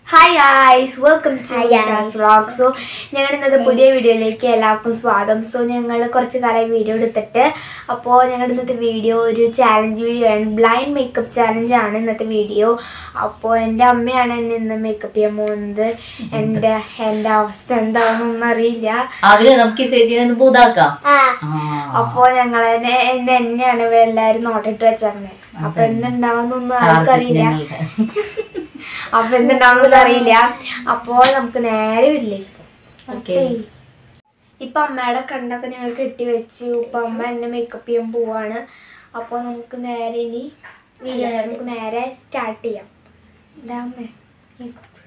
Hi guys welcome to Hi guys. Vlog so ഞങ്ങൾ ഇന്നത്തെ പുതിയ വീഡിയോയിലേക്ക് എല്ലാവർക്കും സ്വാഗതം സോ ഞങ്ങൾ കുറച്ച് കാലമായി വീഡിയോ എടുത്തിട്ട് അപ്പോൾ ഞങ്ങളുടെ ഇന്നത്തെ വീഡിയോ ഒരു ചാലഞ്ച് വീഡിയോ ആണ് ബ്ലൈൻഡ് മേക്കപ്പ് ചാലഞ്ച് ആണ് ഇന്നത്തെ വീഡിയോ അപ്പോൾ എൻ്റെ അമ്മയാണ് എന്നെ ഇന്ന് മേക്കപ്പ് ചെയ്യാൻ പോകുന്നത് എൻ്റെ എൻ്റെ അവസ്ഥ എന്താണെന്നൊന്നും അറിയില്ല അവര് നമുക്ക് ഈ ചേച്ചിനെ പൂതാക്കാം ആ അപ്പോൾ ഞങ്ങൾ എന്നെ എന്നെ എന്നെയാണ് ഇവർ എല്ലാവരും നോട്ടിട്ട് വെച്ചിരുന്നത് അപ്പോൾ എന്തുണ്ടാവുന്നൊന്നും ആർക്കറിയില്ല അപ്പൊ എന്തുണ്ടാവുന്നത് അറിയില്ല അപ്പോൾ നമുക്ക് നേരെ വീട്ടിലേക്ക് Okay. ഇപ്പൊ അമ്മയുടെ കണ്ണൊക്കെ ഞങ്ങൾ കെട്ടി വെച്ചു ഇപ്പൊ അമ്മ എന്നെ മേക്കപ്പ് ചെയ്യാൻ പോവാണ് അപ്പോൾ നമുക്ക് നേരെ ഇനി വീഡിയോ നമുക്ക് നേരെ സ്റ്റാർട്ട് ചെയ്യാം എന്താ അമ്മേ makeup.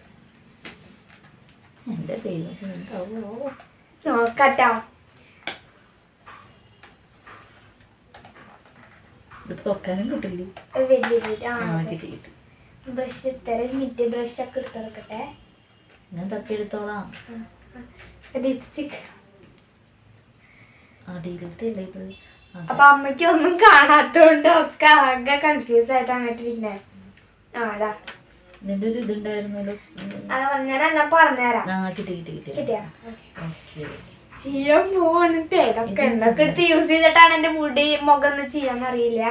എന്റെ ദൈവം എന്താവോ നോക്കട്ടോ ഇത് തുറക്കാനും കിട്ടില്ല ഒരു വലിയ വീട് ആ ആ കിട്ടി കിട്ടി ബ്രഷ് എടുത്തര മിറ്റ് ബ്രഷ് ഒക്കെ എടുത്തിറക്കട്ടെ ഞാൻ തപ്പിയെടുത്തോളാം ലിപ്സ്റ്റിക് അടിയിലത്തെ അല്ലേ ഇത് അതെ. അപ്പൊ അമ്മയ്ക്ക് ഒന്നും കാണാത്തോണ്ട് ഒക്കെ ആകെ കൺഫ്യൂസ് ആയിട്ടാണ് ഇട്ടിരിക്കുന്നത് ആ അതാ ഇതിന്റെ ഒരു ഇതുണ്ടായിരുന്നല്ലോ അത് ഞാനെല്ലാം പറഞ്ഞുതരാം ആ കിട്ടി കിട്ടി കിട്ടി കിട്ടിയാ ഓക്കെ ചെയ്യാൻ പോവാണിട്ടേ ഇതൊക്കെ എന്തൊക്കെ എടുത്ത് യൂസ് ചെയ്തിട്ടാണ് എന്റെ മുടി മുഖം ഒന്ന് ചെയ്യാൻ അറിയില്ല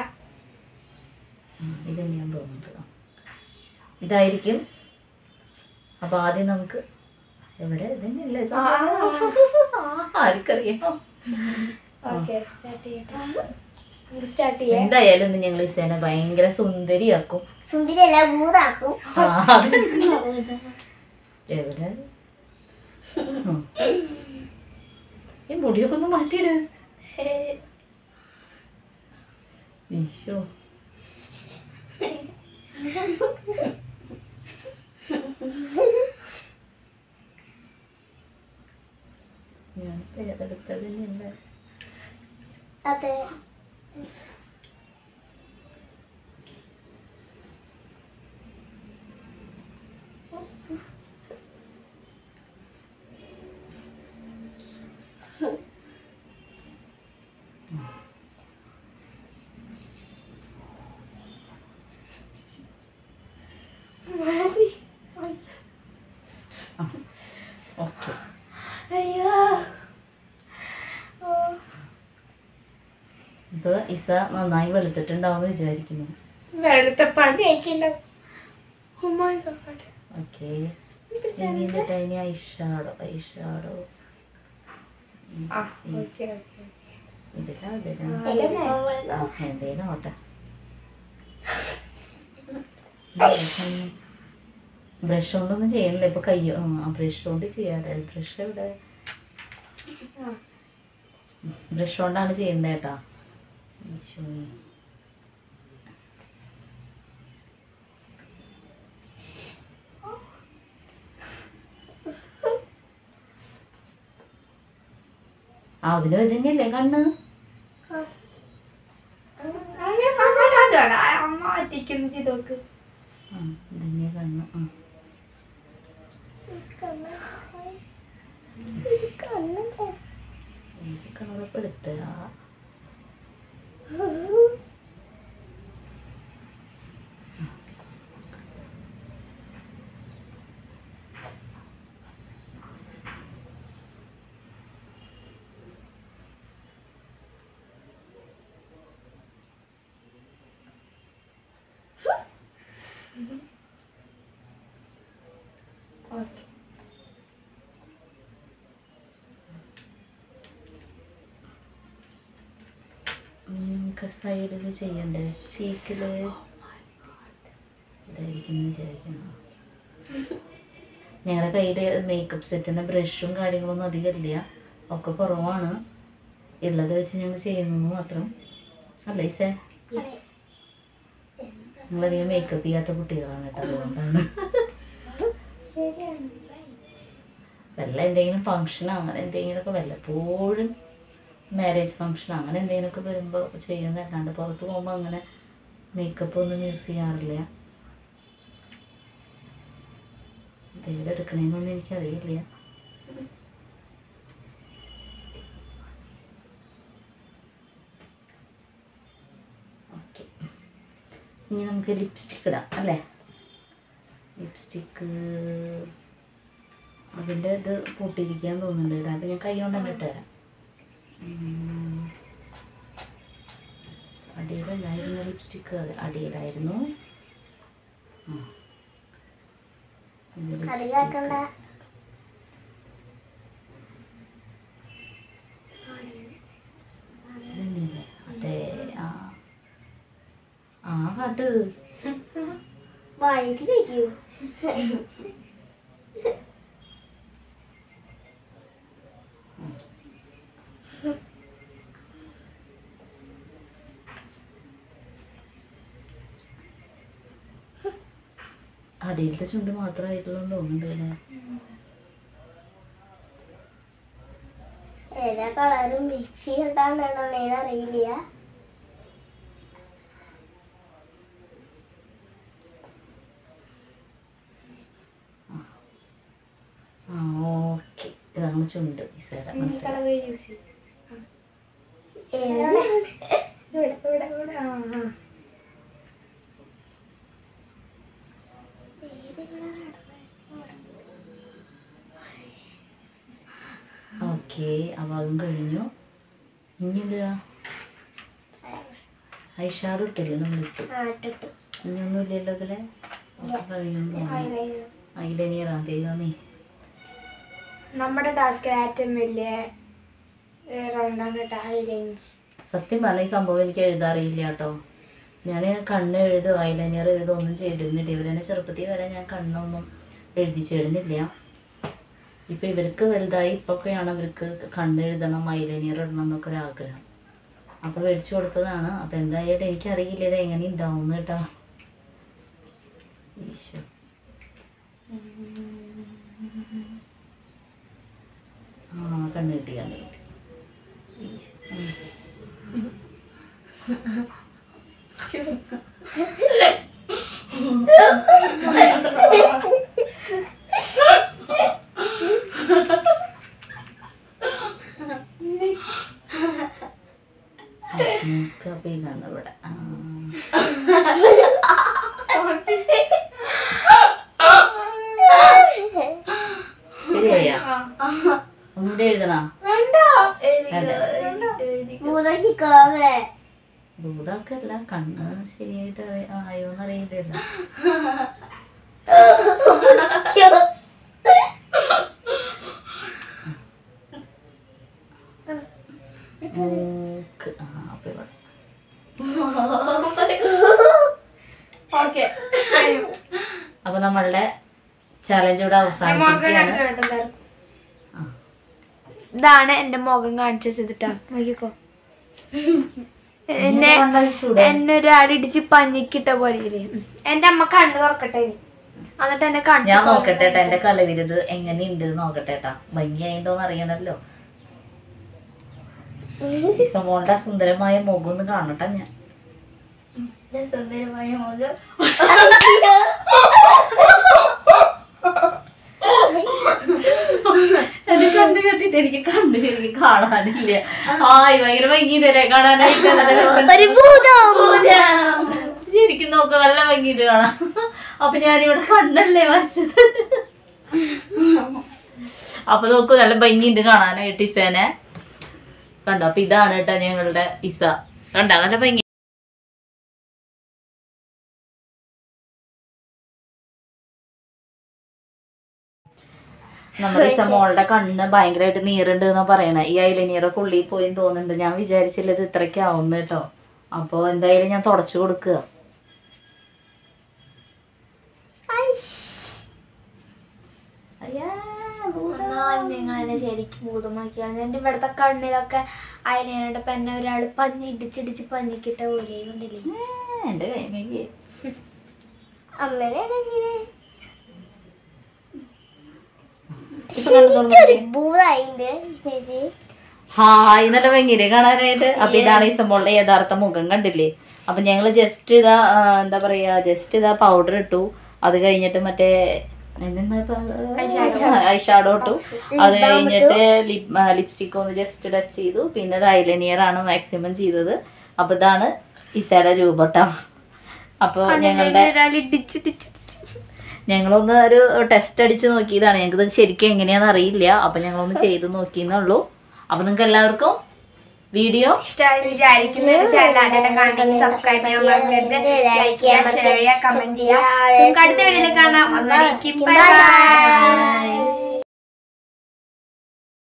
ഇത് ഞാൻ തോന്നുന്നത് ആ. ഇതായിരിക്കും അപ്പൊ ആദ്യം നമുക്ക് എവിടെ ഇതന്നെയല്ലേ ആ. ആർക്കറിയാം ഓക്കെ സ്റ്റാർട്ട് ചെയ്യട്ടെ സ്റ്റാർട്ട് ചെയ്യാം എന്തായാലും ഇന്ന് ഞങ്ങൾ ഇസേനെ ഭയങ്കര സുന്ദരിയാക്കും സുന്ദരിയല്ല ഭൂതാക്കും ആ, അത് എവിടെ ഉം. ഈ മുടിയൊക്കെ ഒന്ന് മാറ്റിയിട് ഈശോ ഞാൻ പേരെടുത്തത് തന്നെയല്ല അതെ ഓക്കെ അയ്യോ ഓ, ഇപ്പൊ ഇസ നന്നായി വെളുത്തിട്ടുണ്ടാവും വിചാരിക്കുന്നു വെളുത്ത പണി അയക്കണ്ടാവും Oh my God. ഓക്കെ എന്നിട്ട് ഇനി ഐഷാഡോ ഐഷാഡോ ആ, okay, okay. ഇതിലാ ഇതിലാ അതന്നെ. ആ, എന്തേലും ആവട്ടെ ബ്രഷ് കൊണ്ടൊന്നും ചെയ്യണില്ല ഇപ്പൊ കൈ ആ ബ്രഷ് കൊണ്ട് ചെയ്യാതെ ബ്രഷ് എവിടെ ആ. ബ്രഷ് കൊണ്ടാണ് ചെയ്യുന്നത് കേട്ടാ ഈശോയെ. അതിലും ഇത് തന്നെയല്ലേ കണ്ണ് അങ്ങനെ അങ്ങനെ അതോടാ അമ്മ ഒറ്റയ്ക്കൊന്ന് ചെയ്ത് നോക്ക് ആ ഇത് തന്നെയാ കണ്ണ് ആ എനിക്ക് കളറപ്പെടുത്ത ഓക്കെ നമുക്ക് സൈഡിൽ ചെയ്യണ്ടേ ചീക്കില് ഇതായിരിക്കും എന്ന് വിചാരിക്കുന്നു ഞങ്ങളുടെ കയ്യിൽ മേക്കപ്പ് സെറ്റിൻ്റെ ബ്രഷും കാര്യങ്ങളൊന്നും അധികം ഇല്ല ഒക്കെ കുറവാണ് ഉള്ളത് വെച്ച് ഞങ്ങൾ ചെയ്യുന്നു മാത്രം അല്ല ഈസേ നിങ്ങളധികം മേക്കപ്പ് ചെയ്യാത്ത കുട്ടികളാണ് കേട്ടോ അതുകൊണ്ടാണ് ശരിയാണ് വല്ല എന്തെങ്കിലും ഫങ്ഷൻ അങ്ങനെ എന്തെങ്കിലുമൊക്കെ വല്ലപ്പോഴും മാരേജ് ഫങ്ഷൻ അങ്ങനെ എന്തെങ്കിലുമൊക്കെ വരുമ്പോൾ ചെയ്യുന്നതല്ലാണ്ട് പുറത്ത് പോകുമ്പോൾ അങ്ങനെ മേക്കപ്പ് ഒന്നും യൂസ് ചെയ്യാറില്ല ഏതെടുക്കണേന്നൊന്നും എനിക്കറിയില്ല ഓക്കെ ഇനി നമുക്ക് ലിപ്സ്റ്റിക് ഇടാം അല്ലേ ലിപ്സ്റ്റിക്ക് അതിൻ്റെ ഇത് പൊട്ടിയിരിക്കാൻ തോന്നുന്നുണ്ട് അപ്പം ഞാൻ കൈ കൊണ്ട് തന്നെ ഇട്ടുതരാം ഉം. അടിയിലല്ലായിരുന്നു ലിപ്സ്റ്റിക്ക് അതെ അടിയിലായിരുന്നു ആ. ഇത് lipstick. കളിയാക്കണ്ട ഇതന്നെയല്ലേ? അതെ ആ ആ കാട്ട് വയറ്റിലേക്കു അടിയിലത്തെ ചുണ്ട് മാത്രമായിട്ടുള്ള തോന്നുന്നുണ്ട് അല്ലേ ഏതാ കളറ് മിക്സി ഉണ്ടാകണോ അറിയില്ല ആ ഓക്കെ ഇതാണ് ചുണ്ട് ഈ സൈഡ് മനസ്സിലായി കളർ യൂസ് ചെയ്യും ഏതാണ് ഇവിടെ ഇവിടെ ഇവിടെ ആ ആ ഓക്കെ അപ്പോൾ അതും കഴിഞ്ഞു ഇനി എന്താ ഐ ഷാഡോ ഇട്ടില്ലേ നമ്മൾ ഇട്ടു ആ ഇട്ടിട്ടു ഇനി ഒന്നും ഇല്ലല്ലോ ഇതിലെ ഒക്കെ കഴിഞ്ഞു ഐലനിയറാ ദൈവമേ നമ്മുടെ ടാസ്കിൽ ഏറ്റവും വലിയ റൗണ്ടാണ് കേട്ടോ ഹൈലൈൻ സത്യം പറഞ്ഞ ഈ സംഭവം എനിക്ക് എഴുതാൻ അറിയില്ല കേട്ടോ ഞാൻ കണ്ണ് എഴുതുക ഐലൈനർ എഴുതുക ഒന്നും ചെയ്തിരുന്നില്ല ഇവരെന്നെ ചെറുപ്പത്തിൽ വരെ ഞാൻ കണ്ണൊന്നും എഴുതിച്ചിരുന്നില്ല ഇപ്പം ഇവർക്ക് വലുതായി ഇപ്പൊക്കെയാണ് ഇവർക്ക് കണ്ണ് എഴുതണം ഐലൈനർ ഇടണം എന്നൊക്കെ ഒരു ആഗ്രഹം അപ്പോൾ മേടിച്ചു കൊടുത്തതാണ് അപ്പം എന്തായാലും എനിക്കറിയില്ല ഇത് എങ്ങനെ ഉണ്ടാവും കേട്ടോ ഈശോ ആ കണ്ണ് കിട്ടി കണ്ണ് കിട്ടി ഈശോ ഉം. മേക്കപ്പ് ഇതാണ് ഇവിടെ ആ. ശരിയായ ഒന്നുകൂടി എഴുതണോ മൂന്നോക്കിക്കോവേ ഭൂതാക്കല്ല കണ്ണ് ശരിയായിട്ട് അറി- ആയോന്ന് അറിയില്ലല്ലോ മൂക്ക് ആ അപ്പൊ ഇവിടെ ഓക്കെ അപ്പൊ നമ്മളുടെ ചലഞ്ച് ഇവിടെ അവസാനിച്ചിരിക്കുകയാണ് ആ. ഇതാണ് എന്റെ മുഖം കാണിച്ചു വെച്ചിട്ടാ നോക്കിക്കോ എന്നെ കണ്ടാൽ ചൂട് എന്നെ ഒരാൾ ഇടിച്ച് പഞ്ഞിക്കിട്ട പോലെ ഇല്ലേ? ഉം. എന്റെ അമ്മ കണ്ണു തുറക്കട്ടെ ഇനി. എന്നിട്ട് എന്നെ കാണിച്ചു ഞാൻ നോക്കട്ടെ ഏട്ടാ എന്റെ കലവിരുത് എങ്ങനെയുണ്ട് നോക്കട്ടെ ഏട്ടാ ഭംഗിയായിട്ടോന്ന് അറിയണല്ലോ ഇസമോളുടെ ആ സുന്ദരമായ മുഖം ഒന്ന് കാണട്ടെ ഞാൻ സുന്ദരമായ മുഖം എന്റെ കണ്ണ് കെട്ടിട്ട് എനിക്ക് കണ്ണ് ശരിക്കും കാണാനില്ല ആയി ഭയങ്കര ഭംഗിയില്ലേ കാണാനായിട്ട് നല്ല രസം. ഒരു ഭൂതം ശരിക്കും നോക്ക നല്ല ഭംഗിയിട്ട് കാണാം അപ്പൊ ഞാനിവിടെ കണ്ണല്ലേ വരച്ചത് അപ്പൊ നോക്കൂ നല്ല ഭംഗിയുണ്ട് കാണാനായിട്ട് ഇസേനെ കണ്ടോ അപ്പൊ ഇതാണ് കേട്ടോ ഞങ്ങളുടെ ഇസ കണ്ടോ നല്ല ഭംഗി നമ്മുടെ ഇസ മോളുടെ കണ്ണ് ഭയങ്കരമായിട്ട് നീറുണ്ട് എന്നാ പറയണേ ഈ ഐലനിയറൊക്കെ ഉള്ളിൽ പോയി തോന്നുന്നുണ്ട് ഞാൻ വിചാരിച്ചില്ല ഇത് ഇത്രയ്ക്ക് ആവുന്ന കേട്ടോ അപ്പോൾ എന്തായാലും ഞാൻ തുടച്ചു കൊടുക്കുക എന്നാൽ നിങ്ങൾ എന്നെ ശരിക്കും ഭൂതമാക്കിയാണ് എന്റെ ഇവിടുത്തെ കണ്ണിലൊക്കെ അയലേനയുടെ പെന്നെ ഒരാൾ പഞ്ഞി ഇടിച്ചിടിച്ച് പഞ്ഞിക്കിട്ട പോലെ കണ്ടില്ലേ എന്റെ കൈമേക്ക് അമ്മേനെ ചെയ്തേ ഇപ്പൊ കണ്ണ് തുറന്നോക്കേ. ഭൂതായിണ്ട് ചേച്ചി ഹായ് നല്ല ഭംഗിയില്ലേ കാണാനായിട്ട് അപ്പൊ ഇതാണ് ഈ സംഭവങ്ങളുടെ യഥാർത്ഥ മുഖം കണ്ടില്ലേ അപ്പൊ ഞങ്ങള് ജസ്റ്റ് ഇതാ ആ, എന്താ പറയാ ജസ്റ്റ് ഇതാ പൗഡർ ഇട്ടു അത് കഴിഞ്ഞിട്ട് മറ്റേ ഐഷാഡോ ഇട്ടു അത് കഴിഞ്ഞിട്ട് ലിപ്സ്റ്റിക് ഒന്ന് ജസ്റ്റ് ടച്ച് ചെയ്തു പിന്നെ അത് ഐലനിയർ ആണ് മാക്സിമം ചെയ്തത് അപ്പൊ ഇതാണ് ഇസയുടെ രൂപട്ടോ അപ്പൊ ഞങ്ങളുടെ ഒരാൾ ഇടിച്ചിടിച്ചിടിച്ചു ഞങ്ങളൊന്ന് ഒരു ടെസ്റ്റ് അടിച്ച് നോക്കിയതാണ് ഞങ്ങൾക്ക് ശരിക്കും എങ്ങനെയാണെന്ന് അറിയില്ല അപ്പം ഞങ്ങളൊന്ന് ചെയ്ത് നോക്കിയെന്നുള്ളൂ അപ്പം നിങ്ങൾക്ക് എല്ലാവർക്കും വീഡിയോ ഇഷ്ടമായി വിചാരിക്കുന്നു ചാനൽ ആദ്യമായിട്ട് കാണണമെങ്കിൽ സബ്സ്ക്രൈബ് ചെയ്യാൻ മറക്കരുത് ലൈക്ക് ചെയ്യുക ഷെയർ ചെയ്യുക കമന്റ് ചെയ്യുക നമുക്ക് അടുത്ത വീഡിയോയിൽ കാണാം അന്നേരം ബൈ ബൈ